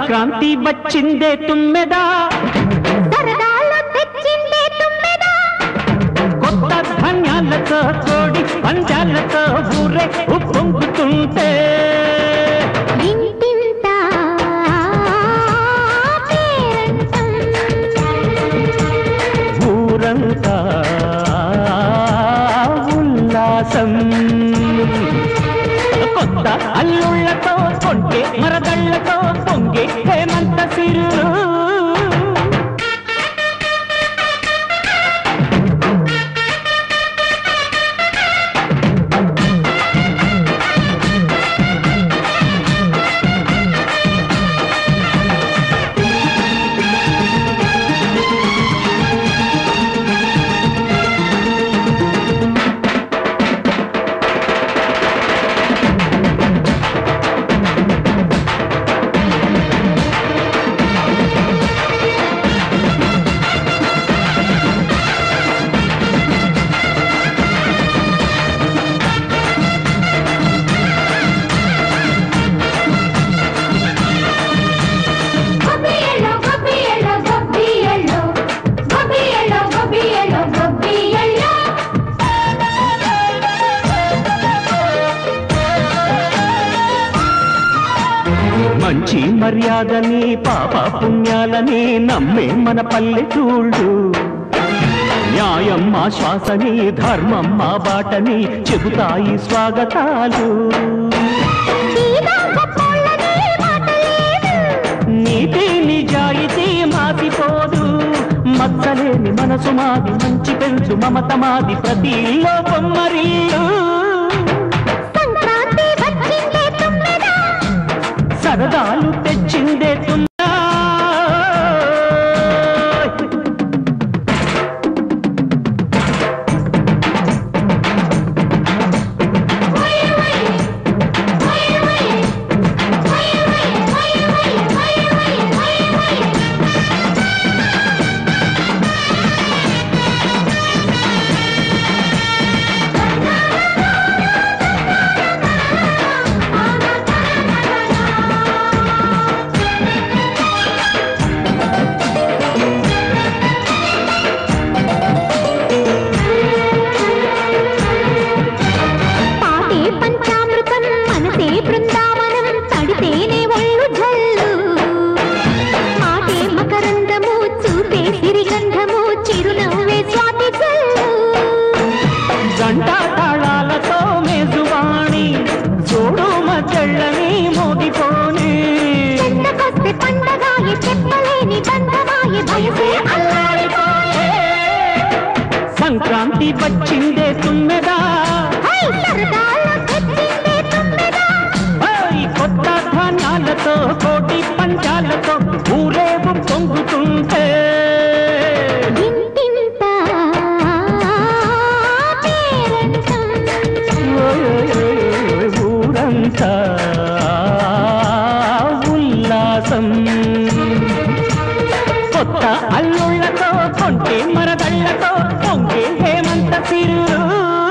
సంక్రాంతి వచ్చిందే తుమ్మెదా సరదాలు తెచ్చిందే తుమ్మెదా కొత్త ధాన్యాలతో కోడి పంజాలతో ఊరే ఉప్పొంగుతుంటే ఇంటింత పేరంటం ఊరంతా ఉల్లాసం కొత్త అల్లుళ్ళతో కొంటే మరదళ్ళతో పొంగే హేమంత సిరులు గొబ్బియలో గొబ్బియలో గొబ్బియలో గొబ్బియలో గొబ్బియలో గొబ్బియలో మంచి మర్యాదని పాప పుణ్యాలని నమ్మే మన పల్లెటూళ్ళు న్యాయం మా శ్వాసని ధర్మం మా బాటని చెబుతాయి స్వాగతాలు ఈదా గొప్పోళ్ళని మాటలేదు నీతి నిజాయితీ మాసిపోదు మచ్చలేని మనసు మాది మంచి పెంచు మమత మాది ప్రతి ఇల్లో బొమ్మరిల్లు సంక్రాంతి వచ్చిందే తుమ్మెదా సరదాలు తెచ్చిందే తున్నా పాటే పంచామృతం మనసే బృందావనం తడితేనే ఒళ్ళు జల్లు మాటే మకరందము చూపే సిరిగంధము చిరునవ్వే స్వాతి జల్లు గంట తాళాలతో మేజువాణి చూడు మద్దళ్ళని మోగిపోని చెంతకొస్తే పండగాయే చెప్పలేని బంధమాయే వయసే అల్లాడిపోయే సంక్రాంతి వచ్చిందే తుమ్మెదా హై సరదాలో తెచ్చిందే తుమ్మెదా ఓయ్ కొత్త ధాన్యాలతో కోటి పంచాలతో ఊరేగు పొంగుతుంటే ఇంటింత పేరంటం ఓయ్ ఓయ్ ఓయ్ ఓయ్ ఊరంతా ఉల్లాసం కొత్త అల్లుళ్ళతో కొంటే మరదళ్ళతో పొంగే హేమంత సిరు